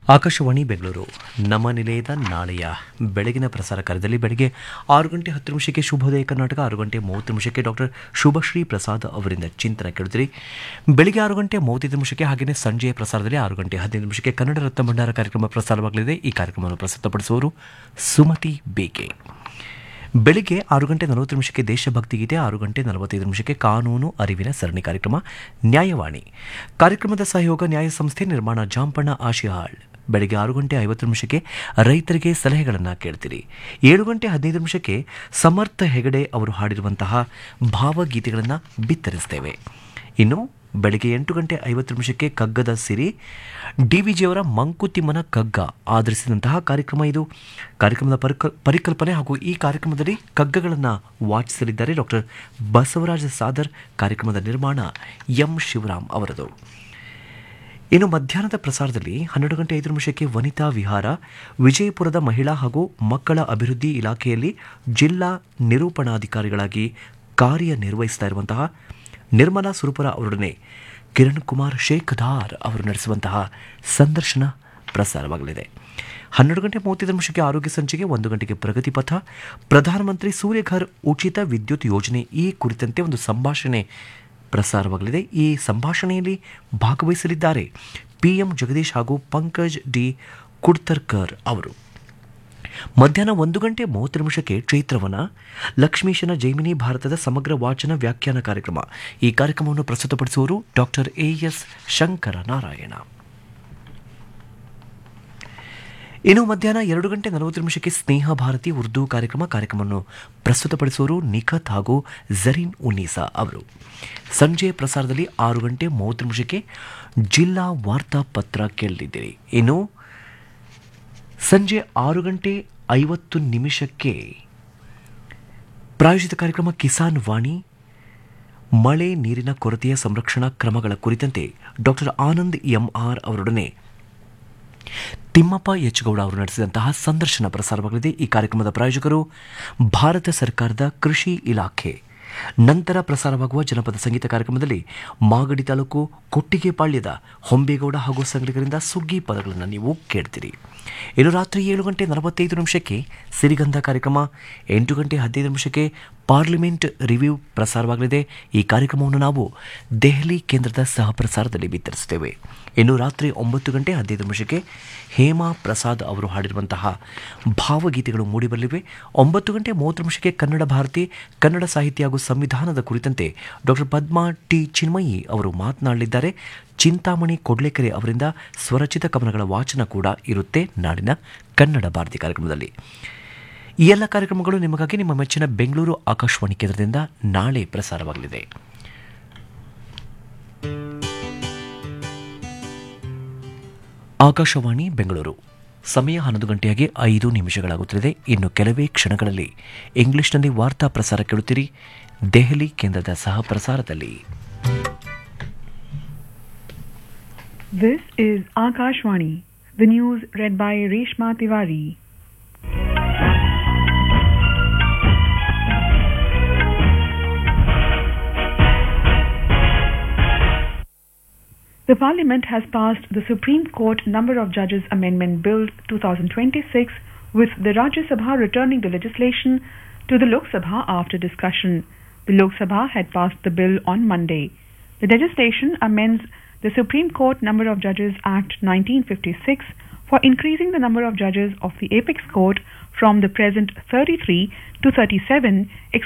ಆಕಾಶವಾಣಿ ಬೆಂಗಳೂರು ನಮ್ಮ ನಿಲಯದ ನಾಳೆಯ ಬೆಳಗಿನ ಪ್ರಸಾರ ಕಾರ್ಯದಲ್ಲಿ ಬೆಳಗ್ಗೆ ಆರು ಗಂಟೆ ಹತ್ತು ನಿಮಿಷಕ್ಕೆ ಶುಭೋದಯ ಕರ್ನಾಟಕ ಆರು ಗಂಟೆ ಮೂವತ್ತು ನಿಮಿಷಕ್ಕೆ ಡಾಕ್ಟರ್ ಶುಭಶ್ರೀ ಪ್ರಸಾದ್ ಅವರಿಂದ ಚಿಂತನ ಕೇಳುತ್ತೀರಿ ಬೆಳಗ್ಗೆ ಆರು ಗಂಟೆ ಮೂವತ್ತೈದು ನಿಮಿಷಕ್ಕೆ ಹಾಗೆಯೇ ಸಂಜೆಯ ಪ್ರಸಾರದಲ್ಲಿ ಆರು ಗಂಟೆ ಹದಿನೈದು ನಿಮಿಷಕ್ಕೆ ಕನ್ನಡ ರತ್ನ ಭಂಡಾರ ಕಾರ್ಯಕ್ರಮ ಪ್ರಸಾರವಾಗಲಿದೆ ಈ ಕಾರ್ಯಕ್ರಮವನ್ನು ಪ್ರಸ್ತುತಪಡಿಸುವವರು ಸುಮತಿ ಬೇಗೆ ಬೆಳಿಗ್ಗೆ ಆರು ಗಂಟೆ ನಲವತ್ತು ನಿಮಿಷಕ್ಕೆ ದೇಶಭಕ್ತಿ ಗೀತೆ ಆರು ಗಂಟೆ ನಲವತ್ತೈದು ನಿಮಿಷಕ್ಕೆ ಕಾನೂನು ಅರಿವಿನ ಸರಣಿ ಕಾರ್ಯಕ್ರಮ ನ್ಯಾಯವಾಣಿ ಕಾರ್ಯಕ್ರಮದ ಸಹಯೋಗ ನ್ಯಾಯ ಸಂಸ್ಥೆ ನಿರ್ಮಾಣ ಜಾಂಪಣ್ಣ ಆಶಿಹಾಳ್ ಬೆಳಗ್ಗೆ ಆರು ಗಂಟೆ ಐವತ್ತು ನಿಮಿಷಕ್ಕೆ ರೈತರಿಗೆ ಸಲಹೆಗಳನ್ನು ಕೇಳ್ತೀರಿ ಏಳು ಗಂಟೆ ಹದಿನೈದು ನಿಮಿಷಕ್ಕೆ ಸಮರ್ಥ ಹೆಗಡೆ ಅವರು ಹಾಡಿರುವಂತಹ ಭಾವಗೀತೆಗಳನ್ನು ಬಿತ್ತರಿಸ್ತೇವೆ ಇನ್ನು ಬೆಳಗ್ಗೆ ಎಂಟು ಗಂಟೆ ಐವತ್ತು ನಿಮಿಷಕ್ಕೆ ಕಗ್ಗದ ಸಿರಿ ಡಿವಿಜಿಯವರ ಮಂಕುತಿಮ್ಮನ ಕಗ್ಗ ಆಧರಿಸಿದಂತಹ ಕಾರ್ಯಕ್ರಮ ಇದು ಕಾರ್ಯಕ್ರಮದ ಪರಿಕ ಪರಿಕಲ್ಪನೆ ಹಾಗೂ ಈ ಕಾರ್ಯಕ್ರಮದಲ್ಲಿ ಕಗ್ಗಗಳನ್ನು ವಾಚಿಸಲಿದ್ದಾರೆ ಡಾಕ್ಟರ್ ಬಸವರಾಜ ಸಾದರ್ ಕಾರ್ಯಕ್ರಮದ ನಿರ್ಮಾಣ ಎಂ ಶಿವರಾಮ್ ಅವರದು ಇನ್ನು ಮಧ್ಯಾಹ್ನದ ಪ್ರಸಾರದಲ್ಲಿ ಹನ್ನೆರಡು ಗಂಟೆ ಐದು ನಿಮಿಷಕ್ಕೆ ವನಿತಾ ವಿಹಾರ ವಿಜಯಪುರದ ಮಹಿಳಾ ಹಾಗೂ ಮಕ್ಕಳ ಅಭಿವೃದ್ಧಿ ಇಲಾಖೆಯಲ್ಲಿ ಜಿಲ್ಲಾ ನಿರೂಪಣಾಧಿಕಾರಿಗಳಾಗಿ ಕಾರ್ಯನಿರ್ವಹಿಸ್ತಾ ಇರುವಂತಹ ನಿರ್ಮಲಾ ಸುರಪುರ ಅವರೊಡನೆ ಕಿರಣ್ ಕುಮಾರ್ ಶೇಖದಾರ್ ಅವರು ನಡೆಸುವಂತಹ ಸಂದರ್ಶನ ಪ್ರಸಾರವಾಗಲಿದೆ ಹನ್ನೆರಡು ಗಂಟೆ ಮೂವತ್ತೈದು ನಿಮಿಷಕ್ಕೆ ಆರೋಗ್ಯ ಸಂಚಿಕೆ ಒಂದು ಗಂಟೆಗೆ ಪ್ರಗತಿ ಪಥ ಪ್ರಧಾನಮಂತ್ರಿ ಸೂರ್ಯಘರ್ ಉಚಿತ ವಿದ್ಯುತ್ ಯೋಜನೆ ಈ ಕುರಿತಂತೆ ಒಂದು ಸಂಭಾಷಣೆ ಪ್ರಸಾರವಾಗಲಿದೆ ಈ ಸಂಭಾಷಣೆಯಲ್ಲಿ ಭಾಗವಹಿಸಲಿದ್ದಾರೆ ಪಿಎಂ ಜಗದೀಶ್ ಹಾಗೂ ಪಂಕಜ್ ಡಿ ಕುಡ್ತರ್ಕರ್ ಅವರು ಮಧ್ಯಾಹ್ನ ಒಂದು ಗಂಟೆ ಮೂವತ್ತು ನಿಮಿಷಕ್ಕೆ ಚೈತ್ರವನ ಲಕ್ಷ್ಮೀಶನ ಜೈಮಿನಿ ಭಾರತದ ಸಮಗ್ರ ವಾಚನ ವ್ಯಾಖ್ಯಾನ ಕಾರ್ಯಕ್ರಮ ಈ ಕಾರ್ಯಕ್ರಮವನ್ನು ಪ್ರಸ್ತುತಪಡಿಸುವವರು doctor A S Shankara Narayana ಇನ್ನು ಮಧ್ಯಾಹ್ನ ಎರಡು ಗಂಟೆ ನಲವತ್ತು ನಿಮಿಷಕ್ಕೆ ಸ್ನೇಹ ಭಾರತಿ ಉರ್ದು ಕಾರ್ಯಕ್ರಮ ಕಾರ್ಯಕ್ರಮವನ್ನು ಪ್ರಸ್ತುತಪಡಿಸುವವರು ನಿಖತ್ ಹಾಗೂ ಜರೀನ್ ಉನ್ನೀಸಾ ಅವರು ಸಂಜೆ ಪ್ರಸಾರದಲ್ಲಿ ಆರು ಗಂಟೆ ಮೂವತ್ತು ನಿಮಿಷಕ್ಕೆ ಜಿಲ್ಲಾ ವಾರ್ತಾ ಪತ್ರ ಕೇಳಲಿದ್ದೀರಿ ಇನ್ನು ಸಂಜೆ ಆರು ಗಂಟೆ ಐವತ್ತು ನಿಮಿಷಕ್ಕೆ ಪ್ರಾಯೋಜಿತ ಕಾರ್ಯಕ್ರಮ ಕಿಸಾನ್ ವಾಣಿ ಮಳೆ ನೀರಿನ ಕೊರತೆಯ ಸಂರಕ್ಷಣಾ ಕ್ರಮಗಳ ಕುರಿತಂತೆ ಡಾಕ್ಟರ್ ಆನಂದ್ ಎಂಆರ್ ಅವರೊಡನೆ ತಿಮ್ಮಪ್ಪ ಎಚ್ಗೌಡ ಅವರು ನಡೆಸಿದಂತಹ ಸಂದರ್ಶನ ಪ್ರಸಾರವಾಗಲಿದೆ ಈ ಕಾರ್ಯಕ್ರಮದ ಪ್ರಾಯೋಜಕರು ಭಾರತ ಸರ್ಕಾರದ ಕೃಷಿ ಇಲಾಖೆ ನಂತರ ಪ್ರಸಾರವಾಗುವ ಜನಪದ ಸಂಗೀತ ಕಾರ್ಯಕ್ರಮದಲ್ಲಿ ಮಾಗಡಿ ತಾಲೂಕು ಕೊಟ್ಟಿಗೆಪಾಳ್ಯದ ಹೊಂಬೇಗೌಡ ಹಾಗೂ ಸಂಗಡಿಗರಿಂದ ಸುಗ್ಗಿ ಪದಗಳನ್ನು ನೀವು ಕೇಳ್ತೀರಿ ಇನ್ನು ರಾತ್ರಿ ಏಳು ಗಂಟೆ ನಲವತ್ತೈದು ನಿಮಿಷಕ್ಕೆ ಸಿರಿಗಂಧ ಕಾರ್ಯಕ್ರಮ ಎಂಟು ಗಂಟೆ ಹದಿನೈದು ನಿಮಿಷಕ್ಕೆ ಪಾರ್ಲಿಮೆಂಟ್ ರಿವ್ಯೂ ಪ್ರಸಾರವಾಗಲಿದೆ ಈ ಕಾರ್ಯಕ್ರಮವನ್ನು ನಾವು ದೆಹಲಿ ಕೇಂದ್ರದ ಸಹ ಪ್ರಸಾರದಲ್ಲಿ ಬಿತ್ತರಿಸುತ್ತೇವೆ ಇನ್ನು ರಾತ್ರಿ ಒಂಬತ್ತು ಗಂಟೆ ಹದಿನೈದು ನಿಮಿಷಕ್ಕೆ ಹೇಮಾ ಪ್ರಸಾದ್ ಅವರು ಹಾಡಿರುವಂತಹ ಭಾವಗೀತೆಗಳು ಮೂಡಿಬರಲಿವೆ ಒಂಬತ್ತು ಗಂಟೆ ಮೂವತ್ತು ನಿಮಿಷಕ್ಕೆ ಕನ್ನಡ ಭಾರತಿ ಕನ್ನಡ ಸಾಹಿತ್ಯ ಹಾಗೂ ಸಂವಿಧಾನದ ಕುರಿತಂತೆ ಡಾಕ್ಟರ್ ಪದ್ಮಾ ಟಿ ಚಿನ್ಮಯಿ ಅವರು ಮಾತನಾಡಲಿದ್ದಾರೆ ಚಿಂತಾಮಣಿ ಕೊಡ್ಲೇಕೆರೆ ಅವರಿಂದ ಸ್ವರಚಿತ ಕವನಗಳ ವಾಚನ ಕೂಡ ಇರುತ್ತೆ ನಾಡಿನ ಕನ್ನಡ ಭಾರತಿ ಕಾರ್ಯಕ್ರಮದಲ್ಲಿ ಈ ಎಲ್ಲ ಕಾರ್ಯಕ್ರಮಗಳು ನಿಮಗಾಗಿ ನಿಮ್ಮ ಮೆಚ್ಚಿನ ಬೆಂಗಳೂರು ಆಕಾಶವಾಣಿ ಕೇಂದ್ರದಿಂದ ನಾಳೆ ಪ್ರಸಾರವಾಗಲಿದೆ ಆಕಾಶವಾಣಿ ಬೆಂಗಳೂರು ಸಮಯ ಹನ್ನೊಂದು ಗಂಟೆಯಾಗಿ ಐದು ನಿಮಿಷಗಳಾಗುತ್ತಿದೆ ಇನ್ನು ಕೆಲವೇ ಕ್ಷಣಗಳಲ್ಲಿ ಇಂಗ್ಲಿಷ್ನಲ್ಲಿ ವಾರ್ತಾ ಪ್ರಸಾರ ಕೇಳುತ್ತೀರಿ ದೆಹಲಿ ಕೇಂದ್ರದ ಸಹ ಪ್ರಸಾರದಲ್ಲಿ This is Akashwani, the news read by Reshma Tiwari. The Parliament has passed the Supreme Court Number of Judges Amendment Bill 2026 with the Rajya Sabha returning the legislation to the Lok Sabha after discussion. The Lok Sabha had passed the bill on Monday. The legislation amends the Supreme Court Number of Judges Act 1956 for increasing the number of judges of the Apex Court from the present 33 to 37